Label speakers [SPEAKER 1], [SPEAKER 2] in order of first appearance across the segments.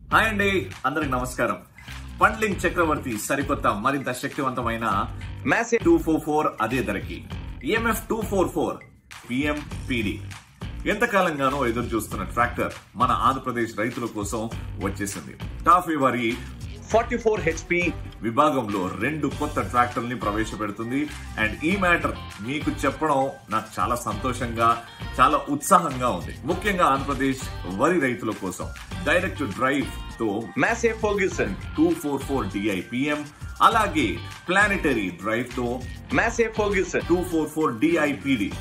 [SPEAKER 1] hi అండి అందరికి నమస్కారం పండ్లింగ్ చక్రవర్తి సరికొత్త మరింత శక్తివంతమైన మ్యాసే టూ ఫోర్ ఫోర్ అదే ధరకి EMF two four four PM PD ఎంతకాలంగానో ఎదురు చూస్తున్న ట్రాక్టర్ మన ఆంధ్రప్రదేశ్ రైతుల కోసం వచ్చేసింది టాఫీ వారి
[SPEAKER 2] ఫార్టీ ఫోర్ హెచ్పి
[SPEAKER 1] విభాగంలో రెండు కొత్త ట్రాక్టర్ని ప్రవేశపెడుతుంది అండ్ ఈ మ్యాటర్ మీకు చెప్పడం నాకు చాలా సంతోషంగా చాలా ఉత్సాహంగా ఉంది ముఖ్యంగా ఆంధ్రప్రదేశ్ వరి రైతుల కోసం డైరెక్ట్ డ్రైవ్ తో
[SPEAKER 2] Massey Ferguson
[SPEAKER 1] two four four DIPM అలాగే ప్లానెటరీ డ్రైవ్ తో
[SPEAKER 2] Massey Ferguson
[SPEAKER 1] two four four DIPD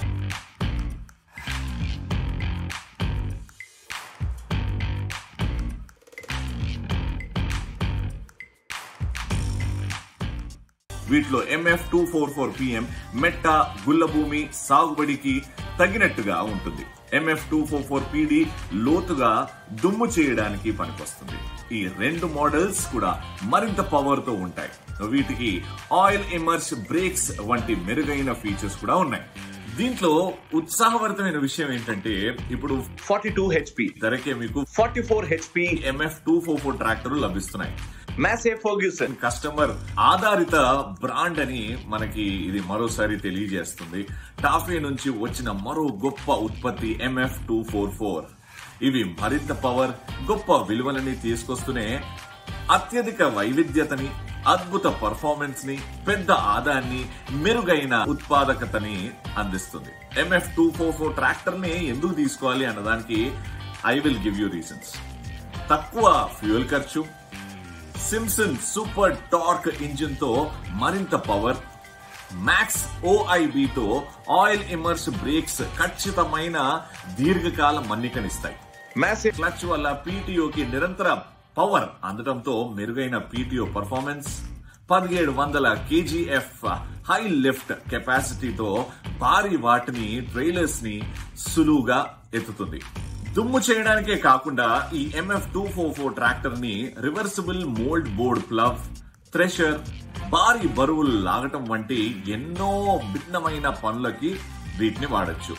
[SPEAKER 1] వీటిలో MF two four four PM మెట్ట గుల్లభూమి సాగుబడికి తగినట్టుగా ఉంటుంది MF two four four PD లోతుగా దుమ్ము చేయడానికి పనికొస్తుంది ఈ రెండు మోడల్స్ కూడా మరింత పవర్ తో ఉంటాయి వీటికి ఆయిల్ ఇమర్స్ బ్రేక్స్ వంటి మెరుగైన ఫీచర్స్ కూడా ఉన్నాయి దీంట్లో ఉత్సాహభరితమైన విషయం ఏంటంటే ఇప్పుడు
[SPEAKER 2] ఫార్టీ టూ హెచ్పి
[SPEAKER 1] ధరకే మీకు
[SPEAKER 2] forty four HP
[SPEAKER 1] MF two four four ట్రాక్టర్లు లభిస్తున్నాయి
[SPEAKER 2] మ్యాసే ఫర్గ్యూసన్
[SPEAKER 1] కస్టమర్ ఆధారిత బ్రాండ్ అని మనకి ఇది మరోసారి తెలియజేస్తుంది టాఫీ నుంచి వచ్చిన మరో గొప్ప ఉత్పత్తి ఎంఎఫ్ టూ ఫోర్ ఫోర్ ఇవి మరింత పవర్ గొప్ప విలువలని తీసుకొస్తూనే అత్యధిక వైవిధ్యతని అద్భుత పర్ఫార్మెన్స్ ని పెద్ద ఆదాయాన్ని మెరుగైన ఉత్పాదకతని అందిస్తుంది MF two four four tractor ని ఎందుకు తీసుకోవాలి అన్నదానికి I will give you reasons తక్కువ ఫ్యూయల్ ఖర్చు సిమ్సన్ సూపర్ టార్క్ ఇంజిన్ తో మరింత పవర్ మ్యాక్స్ ఓఐబి తో ఆయిల్ ఇమర్స్ బ్రేక్స్ ఖచ్చితమైన దీర్ఘకాల మన్నికనిస్తాయి
[SPEAKER 2] మ్యాసే
[SPEAKER 1] క్లచ్ వల్ల పీటీఓకి నిరంతర పవర్ అందడంతో మెరుగైన పీటీఓ పర్ఫార్మెన్స్ పదిహేడు వందల కేజీఎఫ్ హై లిఫ్ట్ కెపాసిటీతో భారీ వాటిని ట్రైలర్స్ ని సులువుగా ఎత్తుతుంది దుమ్ము చేయడానికే కాకుండా ఈ MF two four four tractor ని reversible mould board plough thresher భారీ బరువులు లాగటం వంటి ఎన్నో భిన్నమైన పనులకి వీటిని వాడచ్చు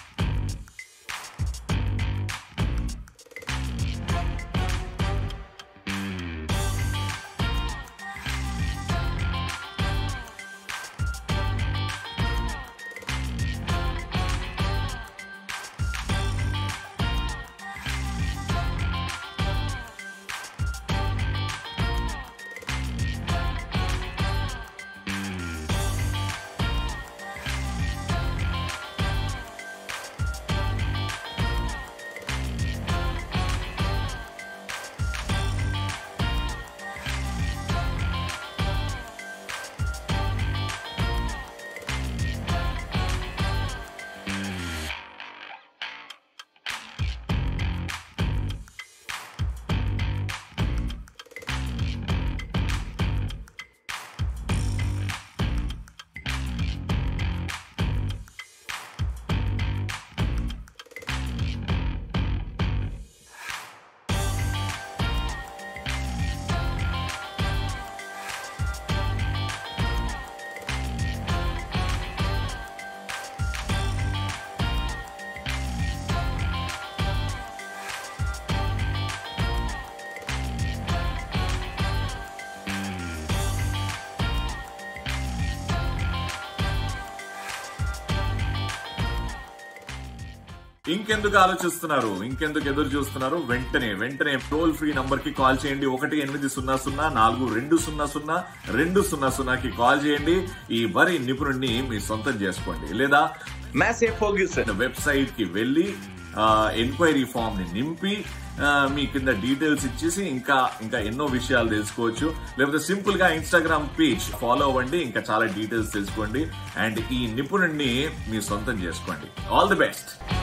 [SPEAKER 1] ఇంకెందుకు ఆలోచిస్తున్నారు ఇంకెందుకు ఎదురు చూస్తున్నారు వెంటనే వెంటనే టోల్ ఫ్రీ నంబర్ కి కాల్ చేయండి ఒకటి ఎనిమిది సున్నా సున్నా నాలుగు రెండు సున్నా సున్నా రెండు సున్నా సున్నాకి కాల్ చేయండి ఈ వరి నిపుణుడిని మీ సొంతం చేసుకోండి లేదా
[SPEAKER 2] మ్యాసే ఫర్గ్యూసన్
[SPEAKER 1] వెబ్సైట్ కి వెళ్ళి ఎంక్వైరీ ఫామ్ ని నింపి ఆ, మీ కింద డీటెయిల్స్ ఇచ్చేసి ఇంకా ఇంకా ఎన్నో విషయాలు తెలుసుకోవచ్చు లేకపోతే సింపుల్ గా ఇన్స్టాగ్రామ్ పేజ్ ఫాలో అవ్వండి ఇంకా చాలా డీటెయిల్స్ తెలుసుకోండి అండ్ ఈ నిపుణుడిని మీ సొంతం చేసుకోండి ఆల్ ది బెస్ట్